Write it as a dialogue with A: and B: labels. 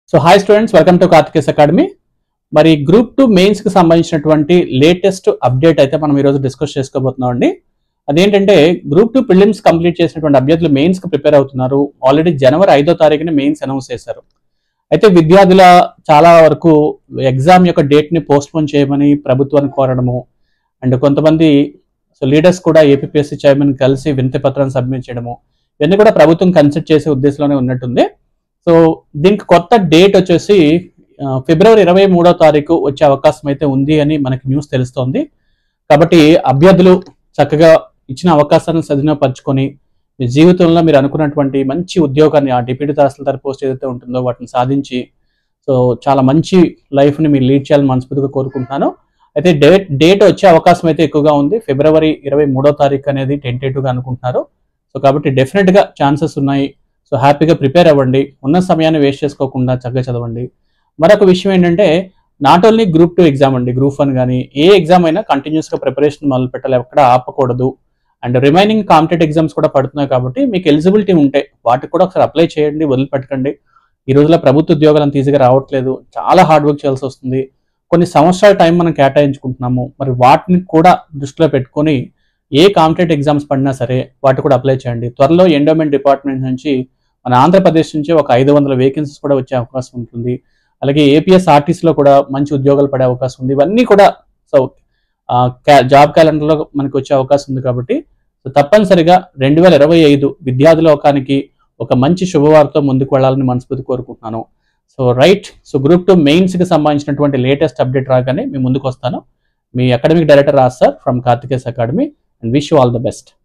A: so hi students welcome to Karthikes academy మరి group two mains కి సంబంధించినటువంటి లేటెస్ట్ అప్డేట్ అయితే మనం ఈరోజు డిస్కస్ చేసుకోబోతున్నాం అండి అదేంటంటే గ్రూప్ టూ ప్రిలిమ్స్ కంప్లీట్ చేసినటువంటి అభ్యర్థులు మెయిన్స్ కి ప్రిపేర్ అవుతున్నారు ఆల్రెడీ జనవరి ఐదో తారీఖున మెయిన్స్ అనౌన్స్ చేశారు అయితే విద్యార్థుల చాలా వరకు ఎగ్జామ్ యొక్క డేట్ ని పోస్ట్ పోన్ చేయమని ప్రభుత్వాన్ని కోరడము అండ్ కొంతమంది సో లీడర్స్ కూడా ఏపీఎస్సీ చైర్మన్ కలిసి వినతి పత్రాన్ని సబ్మిట్ చేయడము ఇవన్నీ కూడా ప్రభుత్వం కన్సిడర్ చేసే ఉద్దేశంలోనే ఉన్నట్టుంది సో దీనికి కొత్త డేట్ వచ్చేసి ఆ, ఫిబ్రవరి ఇరవై మూడో తారీఖు వచ్చే అవకాశం అయితే ఉంది అని మనకి న్యూస్ తెలుస్తోంది కాబట్టి అభ్యర్థులు చక్కగా ఇచ్చిన అవకాశాలను సద్వినియోగపరచుకొని మీ జీవితంలో మీరు అనుకున్నటువంటి మంచి ఉద్యోగాన్ని ఆ డిప్యూటీ తహసీల్దార్ పోస్ట్ ఏదైతే ఉంటుందో వాటిని సాధించి సో చాలా మంచి లైఫ్ని మీరు లీడ్ చేయాలని మనస్ఫూర్తిగా కోరుకుంటున్నాను అయితే డేట్ డేట్ వచ్చే అవకాశం అయితే ఎక్కువగా ఉంది ఫిబ్రవరి ఇరవై మూడో తారీఖు అనేది టెంటేటివ్గా అనుకుంటున్నారు సో కాబట్టి డెఫినెట్గా ఛాన్సెస్ ఉన్నాయి సో హ్యాపీగా ప్రిపేర్ అవ్వండి ఉన్న సమయాన్ని వేస్ట్ చేసుకోకుండా చక్కగా చదవండి మరొక విషయం ఏంటంటే not only group two exam అండి గ్రూప్ వన్ కానీ ఏ ఎగ్జామ్ అయినా కంటిన్యూస్గా ప్రిపరేషన్ మొదలు పెట్టాలి ఎక్కడ ఆపకూడదు అండ్ రిమైనింగ్ కాంపిటేటివ్ ఎగ్జామ్స్ కూడా పడుతున్నాయి కాబట్టి మీకు ఎలిజిబిలిటీ ఉంటే వాటికి కూడా ఒకసారి అప్లై చేయండి వదిలిపెట్టకండి ఈ రోజుల్లో ప్రభుత్వ ఉద్యోగాలు అంత ఈజీగా రావట్లేదు చాలా హార్డ్ వర్క్ చేయాల్సి వస్తుంది కొన్ని సంవత్సరాల టైం మనం కేటాయించుకుంటున్నాము మరి వాటిని కూడా దృష్టిలో పెట్టుకొని ఏ కాంపిటేటివ్ ఎగ్జామ్స్ పడినా సరే వాటి కూడా అప్లై చేయండి త్వరలో ఎండోమెంట్ డిపార్ట్మెంట్ నుంచి మన ఆంధ్రప్రదేశ్ నుంచి ఒక ఐదు వందల వేకెన్సీస్ కూడా వచ్చే అవకాశం ఉంటుంది అలాగే ఏపీఎస్ ఆర్టీసీలో కూడా మంచి ఉద్యోగాలు పడే అవకాశం ఉంది ఇవన్నీ కూడా సో జాబ్ క్యాలెండర్లో మనకి వచ్చే అవకాశం ఉంది కాబట్టి సో తప్పనిసరిగా రెండు వేల ఇరవై ఐదు విద్యార్థి లోకానికి ఒక మంచి శుభవార్త ముందుకు వెళ్ళాలని మనస్ఫూర్తి కోరుకుంటున్నాను so right so group two మెయిన్స్కి సంబంధించినటువంటి లేటెస్ట్ అప్డేట్ రాగానే మీ ముందుకు వస్తాను మీ academic director Raj sir from Karthikes academy and wish you all the best